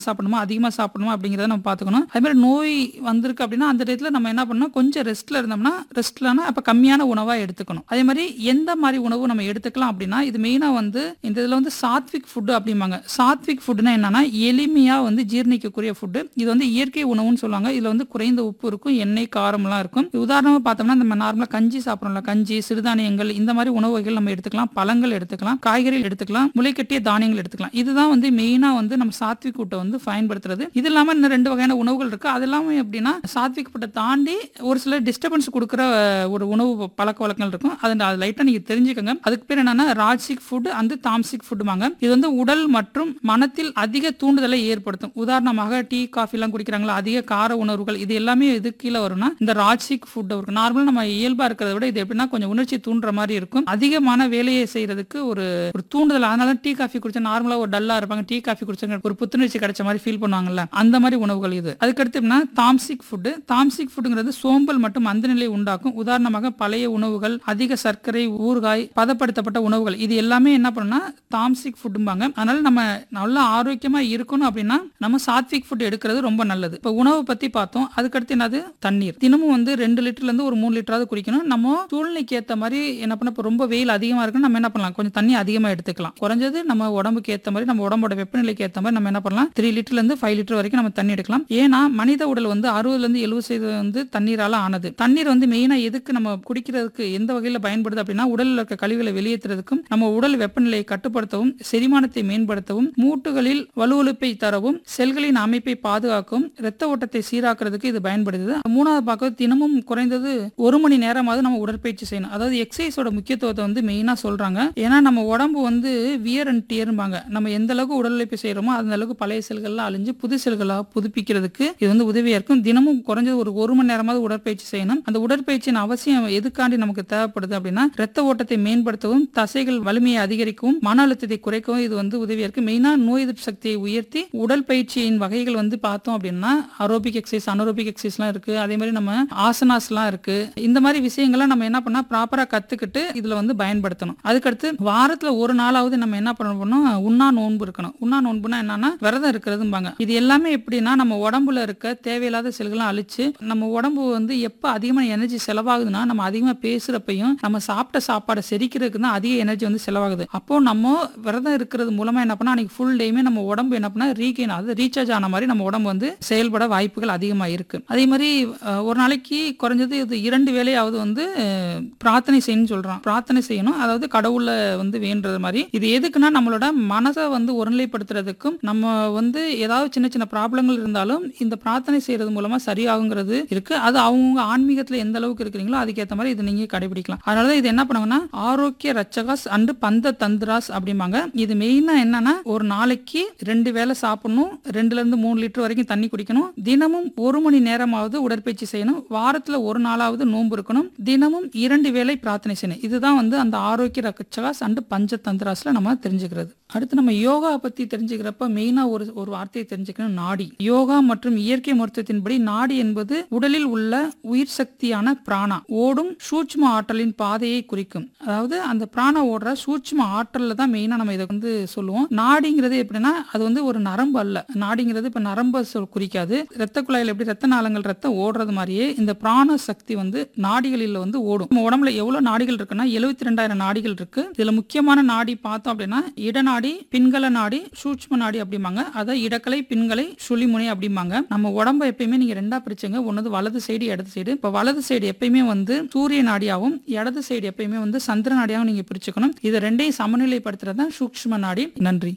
சாப்பிடணுமா அதிகமாக சாப்பிடணுமா அப்படிங்கிறத நம்ம பார்த்துக்கணும் அதே மாதிரி நோய் வந்திருக்கு அப்படின்னா அந்த டயத்தில் நம்ம என்ன பண்ணணும் கொஞ்சம் ரெஸ்ட்ல இருந்தோம்னா ரெஸ்ட்லனா அப்போ கம்மியான உணவாக எடுத்துக்கணும் அதே மாதிரி எந்த மாதிரி உணவு நம்ம எடுத்துக்கலாம் அப்படின்னா இது மெயினாக வந்து இந்த இதில் வந்து சாத்விக் ஃபுட்டு அப்படிம்பாங்க சாத்விக் ஃபுட்னா என்னன்னா எளிமையாக வந்து ஜீரணிக்கக்கூடிய ஃபுட்டு இது வந்து இயற்கை உணவுன்னு சொல்லுவாங்க இதில் வந்து குறைந்த உப்பு இருக்கும் எண்ணெய் காரம்லாம் இருக்கும் உதாரணமாக பார்த்தோம்னா நம்ம நார்மலாக கஞ்சி சாப்பிட்றோம்ல கஞ்சி சிறுதானியங்கள் இந்த மாதிரி உணவு வகைகள் நம்ம எடுத்துக்கலாம் பழங்கள் எடுத்துக்கலாம் காய்கறிகள் எடுத்துக்கலாம் முளைக்கட்டிய தானியங்கள் எடுத்துக்கலாம் இதுதான் வந்து மெயினாக வந்து நம்ம சாத்விக் ஃபுட்டை வந்து பயன்படுத்துறது இது இல்லாமல் இன்னும் ரெண்டு வகையான உணவுகள் இருக்கு அது இல்லாமல் எப்படின்னா சாத்விக் ஃபுட்டை தாண்டி ஒரு சில டிஸ்டர்பன்ஸ் கொடுக்குற ஒரு உணவு பழக்க வழக்கங்கள் இருக்கும் அது அது லைட்டாக நீங்கள் தெரிஞ்சுக்கோங்க அதுக்கு பேர் என்னன்னா ராஜ்சிக் ஃபுட் அந்த தாம்சிக் ஃபுட்டுமாங்க இது வந்து உடல் மற்றும் மனத்தில் அதிக தூண்டுதலை ஏற்படுத்தும் உதாரணமாக டீ காஃபி எல்லாம் குடிக்கிறாங்களா அதிக கார உணர்வுகள் இது எல்லாமே இது கீழே வரும்னா இந்த ராஜ்சிக் ஃபுட் இருக்கும் நார்மலாக நம்ம இயல்பா இருக்கிறத விட இது எப்படின்னா கொஞ்சம் உணர்ச்சி தூண்டுற மாதிரி இருக்கும் அதிகமான வேலையை செய்யறதுக்கு ஒரு ஒரு தூண்டுதல் அதனால டீ காஃபி குடிச்சா நார்மலா ஒரு டல்லா இருப்பாங்க டீ காஃபி குடிச்சாங்க ஒரு புத்துணர்ச்சி கிடைச்ச மாதிரி ஃபீல் பண்ணுவாங்கல்ல அந்த மாதிரி உணவுகள் இது அதுக்கடுத்து எப்படின்னா தாம்சிக் ஃபுட்டு தாம்சிக் ஃபுட்டுங்கிறது சோம்பல் மற்றும் மந்தநிலை உண்டாக்கும் உதாரணமாக பழைய உணவுகள் அதிக சர்க்கரை ஊறுகாய் பதப்படுத்தப்பட்ட உணவுகள் இது எல்லாமே என்ன பண்ணுன்னா தாம்சிக் ஃபுட்டும்பாங்க அதனால நம்ம நல்லா ஆரோக்கியமா இருக்கணும் அப்படின்னா நம்ம சாத்விக் ஃபுட் எடுக்கிறது ரொம்ப நல்லது இப்போ உணவை பத்தி பார்த்தோம் அதுக்கடுத்து என்னது தண்ணீர் தினமும் வந்து ரெண்டு லிட்டர்ல இருந்து ஒரு மூணு லிட்டராவது குடிக்கணும் நம்ம சூழ்நிலைக்கு ஏத்த மாதிரி என்ன பண்ண இப்போ ரொம்ப வெயில் அதிகமா இருக்குன்னு நம்ம என்ன பண்ணலாம் கொஞ்சம் தண்ணி அதிகமா எடுத்துக்கலாம் குறைஞ்சது நம்ம உடம்புக்கு ஏத்த மாதிரி நம்ம உடம்போட வெப்பநிலைக்கு ஏத்த மாதிரி நம்ம என்ன பண்ணலாம் த்ரீ லிட்டர்ல இருந்து ஃபைவ் லிட்டர் வரைக்கும் நம்ம தண்ணி எடுக்கலாம் ஏன்னா மனித உடல் வந்து அறுபதுல இருந்து எழுபது சதவீதம் வந்து தண்ணீரால ஆனது தண்ணீர் வந்து மெயினா எதுக்கு நம்ம குடிக்கிறதுக்கு எந்த வகையில பயன்படுது அப்படின்னா உடல்ல இருக்க கழிவுகளை வெளியேற்றுறதுக்கும் நம்ம உடல் வெப்பநிலையை கட்டுப்படுத்தவும் செரிமானத்தை மேம்படுத்தவும் மூட்டுகளில் வலுவழுப்பை தரவும் செல்களின் அமைப்பை பாதுகாக்கவும் இரத்த ஓட்டத்தை சீராக்குறதுக்கு இது பயன்படுது மூணாவது பார்க்க தினமும் குறைந்தது ஒரு மணி நேரமாவது நம்ம உடற்பயிற்சி செய்யணும் அதாவது எக்ஸசைஸோட முக்கியத்துவத்தை வந்து மெயினா சொல்றாங்க ஏன்னா நம்ம உடம்பு வந்து வியர் அண்ட் டியர்பாங்க நம்ம எந்த அளவுக்கு உடல் உழைப்பு செய்யறோமோ அந்த அளவுக்கு பழைய செல்கள்லாம் அழிஞ்சு புது செல்களாக புதுப்பிக்கிறதுக்கு இது வந்து உதவியா இருக்கும் தினமும் குறைஞ்சது ஒரு ஒரு மணி நேரமாவது உடற்பயிற்சி செய்யணும் அந்த உடற்பயிற்சியின் அவசியம் எதுக்காண்டி நமக்கு தேவைப்படுது அப்படின்னா ரத்த ஓட்டத்தை மேம்படுத்தவும் தசைகள் வலிமையை அதிகரிக்கவும் மன அழுத்தத்தை குறைக்கவும் இது வந்து உதவியா இருக்கு மெயினா நோய் எதிர்ப்பு சக்தியை உயர்த்தி உடல் பயிற்சியின் வகைகள் வந்து பார்த்தோம் அப்படின்னா அரோபிக் எக்ஸசைஸ் அனரோபிக் எக்ஸசைஸ்லாம் இருக்கு அதே மாதிரி நம்ம ஆசனாஸ்லாம் இருக்கு இந்த மாதிரி விஷயங்கள்லாம் நம்ம என்ன பண்ணா ப்ராப்பரா கத்துக்கிட்டு இதுல வந்து பயன்படுத்தணும் அதுக்கடுத்து வாரத்துல ஒரு நாளாவது நம்ம என்ன பண்ணணும் உண்ணா நோன்பு இருக்கணும் உண்ணா நோன்புனா என்னன்னா விரதம் இருக்கிறதும்பாங்க இது எல்லாமே எப்படின்னா நம்ம உடம்புல இருக்க தேவையில்லாத செல்கள்லாம் அழிச்சு நம்ம உடம்பு வந்து எப்ப அதிகமான எனர்ஜி செலவாகுதுன்னா நம்ம அதிகமா பேசுறப்பையும் நம்ம சாப்பிட்ட சாப்பாடை செரிக்கிறதுக்கு தான் அதிக எனர்ஜி வந்து செலவாகுது அப்போ நம்ம விரதம் இருக்கிறது மூலமா என்ன பண்ணா அன்னைக்கு ஃபுல் டேமே நம்ம உடம்பு என்ன பண்ணா ரீகெயின் ஆகுது ரீசார்ஜ் ஆன மாதிரி நம்ம உடம்பு வந்து செயல்பட வாய்ப்புகள் அதிகமா இருக்கு அதே மாதிரி அஹ், ஒரு நாளைக்கு குறைஞ்சது இது இரண்டு வேளையாவது வந்து அஹ், பிரார்த்தனை செய்யணும்னு சொல்றான் பிரார்த்தனை செய்யணும் அதாவது கடவுள வந்து வேண்டுறது மாதிரி இது எதுக்குன்னா நம்மளோட மனதை வந்து ஒருநிலைப்படுத்துறதுக்கும் நம்ம வந்து ஏதாவது சின்ன சின்ன ப்ராப்ளங்கள் இருந்தாலும் இந்த பிரார்த்தனை செய்யறது மூலமா சரியாகுங்கிறது இருக்கு அது அவங்க ஆன்மீகத்துல எந்த அளவுக்கு இருக்கிறீங்களோ அதுக்கேற்ற மாதிரி இது நீங்க கடைபிடிக்கலாம் அதனால இது என்ன பண்ணுவாங்கன்னா ஆரோக்கிய ரச்சகாஸ் அண்டு பந்த தந்திராஸ் அப்படிம்பாங்க இது மெயினா என்னன்னா ஒரு நாளைக்கு ரெண்டு வேளை சாப்பிடணும் ரெண்டுல இருந்து மூணு லிட்டர் வரைக்கும் தண்ணி குடிக்கணும் தினமும் ஒரு மணி நேரமாவது உடற்பயிற்சி செய்யணும் வாரத்துல ஒரு நாளாவது நோன்பு இருக்கணும் தினமும் இரண்டு வேளை பிரார்த்தனை செய்யணும் இதுதான் வந்து அந்த ஆரோக்கிய ரச்சகாஸ் அண்டு பஞ்ச தந்திராஸ்ல நம்ம தெரிஞ்சுக்கிறது அடுத்து நம்ம யோகா பத்தி தெரிஞ்சுக்கிறப்ப மெயினா ஒரு ஒரு வார்த்தையை தெரிஞ்சுக்கணும் நாடி யோகா மற்றும் இயற்கை மருத்துவத்தின்படி நாடி என்பது உடலில் உள்ள உயிர் சக்தியான பிராணா ஓடும் சூட்ச்ம ஆற்றலின் பாதையை குறிக்கும் அதாவது அந்த பிராணா ஓடுற சூட்ச்ம ஆற்றல்ல தான் மெயினா நம்ம இதை வந்து சொல்லுவோம் நாடிங்கிறது எப்படின்னா அது வந்து ஒரு நரம்பு அல்ல நாடிங்கிறது இப்ப நரம்பை சொல் குறிக்காது ரத்த குழாயில் எப்படி ரத்த நாளங்கள் ரத்தம் ஓடுறது மாதிரியே இந்த பிராண சக்தி வந்து நாடிகளில் வந்து ஓடும் நம்ம உடம்புல எவ்வளவு நாடிகள் இருக்குன்னா எழுபத்தி ரெண்டாயிரம் நாடிகள் இருக்கு இதுல முக்கியமான நாடி பார்த்தோம் அப்படின்னா இடநாடி பின்கல நாடி சூட்ச்ம நாடி அப்படிம்பாங்க அதை இடக்கலை பின்கலை சுழிமுனை அப்படிம்பாங்க நம்ம உடம்ப எப்பயுமே நீங்க ரெண்டா பிரிச்சுங்க ஒன்னது வலது சைடு இடது சைடு இப்ப வலது சைடு எப்பயுமே வந்து சூரிய நாடியாவும் இடது சைடு எப்பயுமே வந்து சந்திர நாடியாவும் நீங்க பிரிச்சுக்கணும் இது ரெண்டையும் சமநிலைப்படுத்துறது தான் சூக்ஷ்ம நாடி நன்றி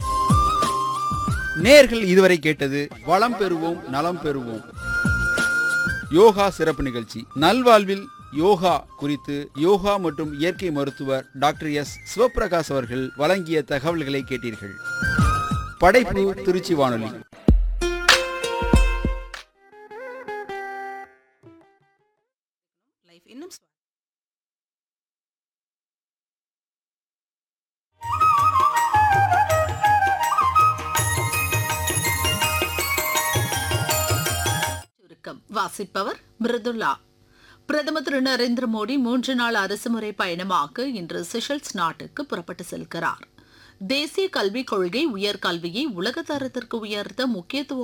நேர்கள் இதுவரை கேட்டது வளம் பெறுவோம் நலம் பெறுவோம் யோகா சிறப்பு நிகழ்ச்சி நல்வாழ்வில் யோகா குறித்து யோகா மற்றும் இயற்கை மருத்துவர் டாக்டர் எஸ் சிவபிரகாஷ் அவர்கள் வழங்கிய தகவல்களை கேட்டீர்கள் படைப்பு திருச்சி வானொலி லைஃப் இன்னும் சுவா- சுருக்கம் வாசிப்பவர் மிருதுலா பிரதமர் திரு நரேந்திர மோடி மூன்று நாள் அரசுமுறை பயணமாக இன்று செஷல்ஸ் நாட்டுக்கு புறப்பட்டு செல்கிறார் தேசிய கல்விக் கொள்கை உயர்கல்வியை உலக தரத்திற்கு உயர்த்த முக்கியத்துவம்